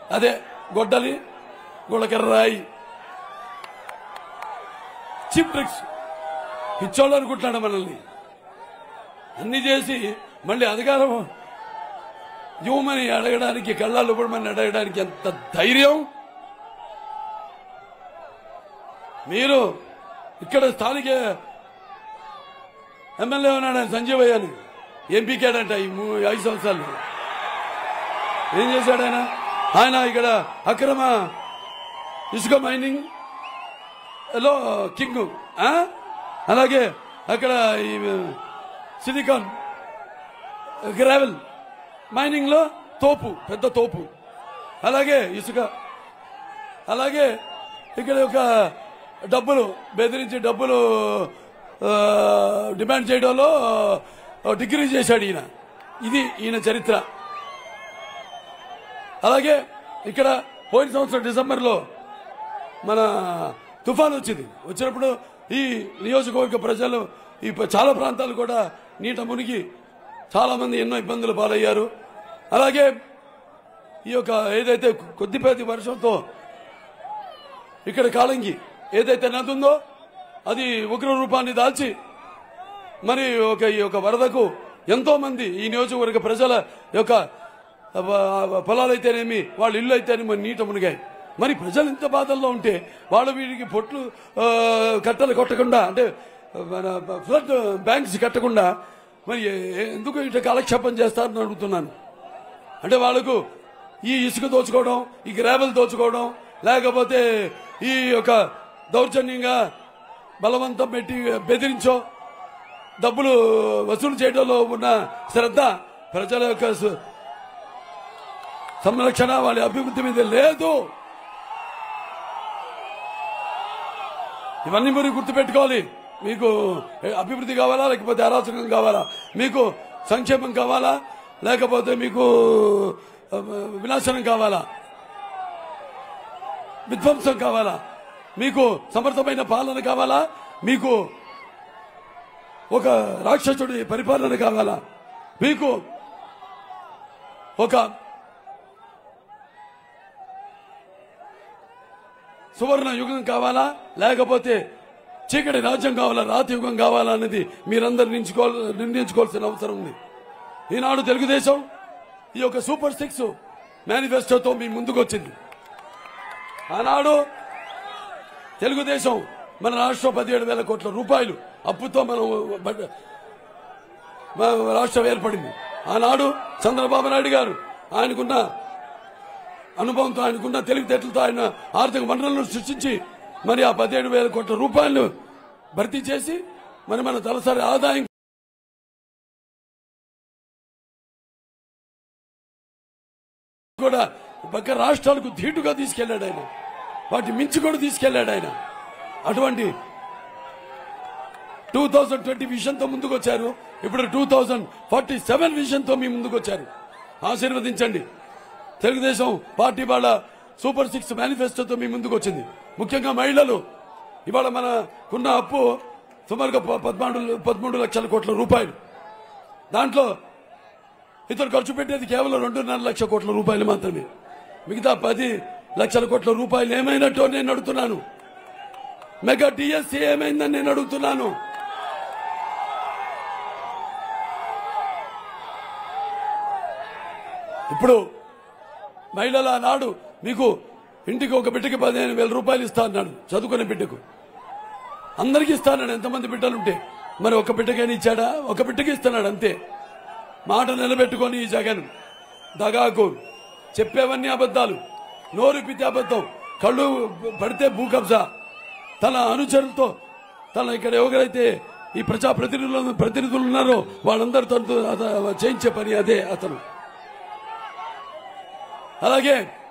అదే గొడ్డలి గుళకర్రాయి chip tricks పిచ్చోళ్ళు అనుకుంటున్నాడు మనల్ని అన్ని చేసి మళ్ళీ అధికారం ఇవ్వమని అడగడానికి కళ్ళాలు ఇవ్వమని అడగడానికి ఎంత ధైర్యం మీరు ఇక్కడ స్థానిక ఎమ్మెల్యే ఉన్నాడు ఆయన సంజీవయ్య అని ఎంపీకేడంట ఈ మూ- ఐదు సంవత్సరాలు ఏం చేశాడు ఆయన ఆయన ఇక్కడ అక్రమ ఇసుక మైనింగ్ లో కింగ్ ఆ? అలాగే అక్కడ ఈ సిలికాన్ గ్రావెల్ మైనింగ్ లో తోపు పెద్ద తోపు అలాగే ఇసుక అలాగే ఇక్కడ ఒక డబ్బులు బెదిరించి డబ్బులు ఆ, డిమాండ్ చేయడంలో ఆ, డిగ్రీ చేశాడు ఈయన ఇది ఈయన చరిత్ర అలాగే ఇక్కడ పోయిన సంవత్సరం డిసెంబర్లో మన తుఫాన్ వచ్చింది వచ్చినప్పుడు ఈ నియోజకవర్గ ప్రజలు ఈ ప- చాలా ప్రాంతాలు కూడా నీట మునిగి చాలా మంది ఎన్నో ఇబ్బందులు పాలయ్యారు అలాగే ఈ యొక్క ఏదైతే కొద్దిపాటి వర్షంతో ఇక్కడ కాలంగి ఏదైతే నది ఉందో అది ఉగ్ర రూపాన్ని దాల్చి మరి ఒక ఈ యొక్క వరదకు ఎంతో మంది ఈ నియోజకవర్గ ప్రజల యొక్క ప- పొలాలైతేనేమి వాళ్ళ ఇల్లు అయితేనేమి నీట మునిగాయి మరి ప్రజలు ఇంత బాధల్లో ఉంటే వాళ్ళు వీరికి పొట్లు ఆ, కట్టలు కొట్టకుండా అంటే మన ఫ్లడ్ బ్యాంక్స్ కట్టకుండా మరి ఏ- ఎందుకు ఇట్లా కాలక్షేపం చేస్తారని అడుగుతున్నాను అంటే వాళ్ళకు ఈ ఇసుక దోచుకోవడం ఈ గ్రావెల్ దోచుకోవడం లేకపోతే ఈ యొక్క దౌర్జన్యంగా బలవంతం పెట్టి బెదిరించో డబ్బులు వసూలు చేయడంలో ఉన్న శ్రద్ధ ప్రజల యొక్క సు- సంరక్షణ వాళ్ళ అభివృద్ధి మీద లేదు ఇవన్నీ మీరు గుర్తుపెట్టుకోవాలి మీకు అభివృద్ధి కావాలా లేకపోతే అరాచకం కావాలా మీకు సంక్షేమం కావాలా లేకపోతే మీకు ఆ, వినాశనం కావాలా విధ్వంసం కావాలా మీకు సమర్థమైన పాలన కావాలా మీకు ఒక రాక్షసుడి పరిపాలన కావాలా మీకు ఒక సువర్ణ యుగం కావాలా లేకపోతే చీకటి రాజ్యం కావాలా రాతి యుగం కావాలా అనేది మీరందరూ నిర్ణయించుకోవాలి నిర్ణయించుకోవాల్సిన అవసరం ఉంది ఈనాడు తెలుగుదేశం ఈ యొక్క సూపర్ సిక్స్ మేనిఫెస్టోతో మీ ముందుకు వచ్చింది ఆనాడు తెలుగుదేశం మన రాష్ట్రం పదిహేడు వేల కోట్ల రూపాయలు అప్పుతో మనం బడ్జె- మన రాష్ట్రం ఏర్పడింది ఆనాడు చంద్రబాబు నాయుడు గారు ఆయనకున్న అనుభవంతో ఆయనకున్న తెలివితేటలతో ఆయన ఆర్థిక వనరులను సృష్టించి మరి ఆ పదిహేడు వేల కోట్ల రూపాయలను భర్తీ చేసి మరి మన తలసరి ఆదాయం కూడా పక్క రాష్ట్రాలకు ధీటుగా తీసుకెళ్లాడు ఆయన వాటి మించి కూడా తీసుకెళ్లాడు ఆయన అటువంటి టూ థౌజండ్ ట్వంటీ విజన్ తో ముందుకు వచ్చారు ఇప్పుడు two thousand forty seven vision తో మీ ముందుకు వచ్చారు ఆశీర్వదించండి తెలుగుదేశం పార్టీ వాళ్ళ సూపర్ సిక్స్ మేనిఫెస్టోతో మీ ముందుకు వచ్చింది ముఖ్యంగా మహిళలు ఇవాళ మనకున్న అప్పు సుమారుగా ప- పదమూడు పదమూడు లక్షల కోట్ల రూపాయలు దాంట్లో ఇతను ఖర్చు పెట్టేది కేవలం రెండున్నర లక్ష కోట్ల రూపాయలు మాత్రమే మిగతా పది లక్షల కోట్ల రూపాయలు ఏమైనట్టు నేను అడుగుతున్నాను మెగా డిఎస్సీ ఏమైందని నేను అడుగుతున్నాను ఇప్పుడు మహిళల నాడు మీకు ఇంటికి ఒక బిడ్డకి పదిహేను వేల రూపాయలు ఇస్తా అన్నాడు చదువుకునే బిడ్డకు అందరికీ ఇస్తాన్నాడు ఎంతమంది బిడ్డలుంటే మరి ఒక బిడ్డకైనా ఇచ్చాడా ఒక బిడ్డకి ఇస్తున్నాడు అంతే మాట నిలబెట్టుకొని ఈ జగన్ దగాకు చెప్పేవన్నీ అబద్ధాలు నోరుపితే అబద్ధం కళ్ళు పడితే భూ కబ్జా తన అనుచరులతో తన ఇక్కడ ఎవరైతే ఈ ప్రజా ప్రతినిధులు ప్రతినిధులు ఉన్నారో వాళ్ళందరూ తనతో అత- చేయించే పని అదే అతను అలాగే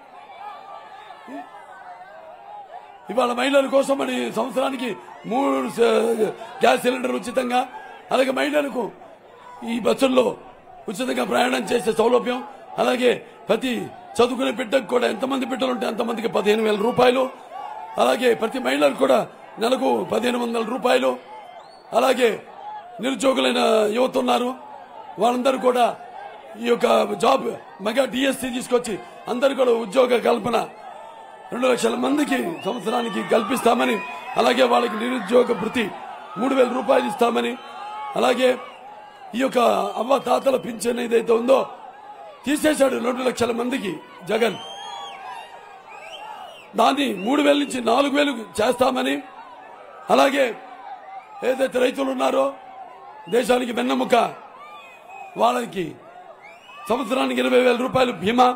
ఇవాళ మహిళల కోసం మరి సంవత్సరానికి మూడు స- గ్యాస్ సిలిండర్ ఉచితంగా అలాగే మహిళలకు ఈ బస్సుల్లో ఉచితంగా ప్రయాణం చేసే సౌలభ్యం అలాగే ప్రతి చదువుకునే బిడ్డకు కూడా ఎంతమంది బిడ్డలు ఉంటే అంతమందికి పదిహేను వేల రూపాయలు అలాగే ప్రతి మహిళలకు కూడా నెలకు పదిహేను వందల రూపాయలు అలాగే నిరుద్యోగులైన యువత ఉన్నారు వాళ్ళందరూ కూడా ఈ యొక్క జాబ్ మెగా డిఎస్సి తీసుకొచ్చి అందరు కూడా ఉద్యోగ కల్పన రెండు లక్షల మందికి సంవత్సరానికి కల్పిస్తామని అలాగే వాళ్ళకి నిరుద్యోగ భృతి మూడు వేల రూపాయలు ఇస్తామని అలాగే ఈ యొక్క అవ్వ తాతల పింఛన్ ఏదైతే ఉందో తీసేశాడు రెండు లక్షల మందికి జగన్ దాన్ని మూడు వేల నుంచి నాలుగు వేలు చేస్తామని అలాగే ఏదైతే రైతులు ఉన్నారో దేశానికి వెన్నెముక వాళ్ళకి సంవత్సరానికి ఇరవై వేల రూపాయలు బీమా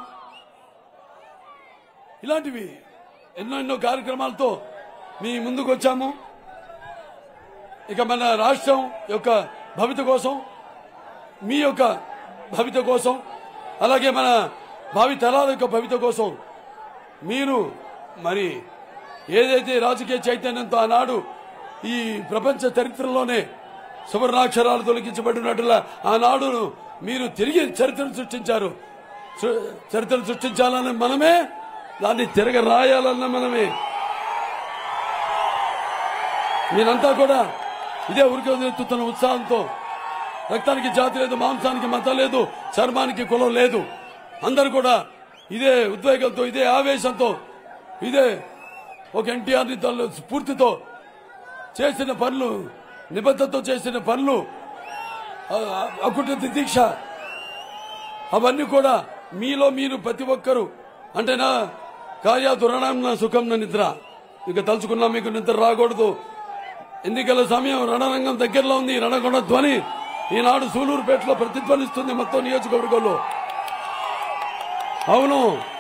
ఇలాంటివి ఎన్నో ఎన్నో కార్యక్రమాలతో మీ ముందుకు వచ్చాము ఇక మన రాష్ట్రం యొక్క భవిత కోసం మీ యొక్క భవిత కోసం అలాగే మన భావి తరాల యొక్క భవిత కోసం మీరు మరి ఏదైతే రాజకీయ చైతన్యంతో ఆనాడు ఈ ప్రపంచ చరిత్రలోనే సువర్ణాక్షరాలు తొలగించబడినట్లుగా ఆనాడు మీరు తిరిగి చరిత్రను సృష్టించారు సృ- చరిత్రను సృష్టించాలని మనమే దాన్ని తిరగ రాయాలన్న మనమే మీరంతా కూడా ఇదే ఉరికి వదిలెత్తుతున్న ఉత్సాహంతో రక్తానికి జాతి లేదు మాంసానికి మతం లేదు చర్మానికి కులం లేదు అందరూ కూడా ఇదే ఉద్వేగంతో ఇదే ఆవేశంతో ఇదే ఒక ఎన్టీఆర్ని తన స్ఫూర్తితో చేసిన పనులు నిబద్ధతతో చేసిన పనులు ఆ- అకుట దీక్ష అవన్నీ కూడా మీలో మీరు ప్రతి ఒక్కరు అంటే నా కార్య దురణం నా సుఖం నా నిద్ర ఇక తలుచుకున్నా మీకు నిద్ర రాకూడదు ఎన్నికల సమయం రణరంగం దగ్గరలో ఉంది రణగొండ ధ్వని ఈనాడు సూలూరుపేటలో ప్రతిధ్వనిస్తుంది మొత్తం నియోజకవర్గంలో అవును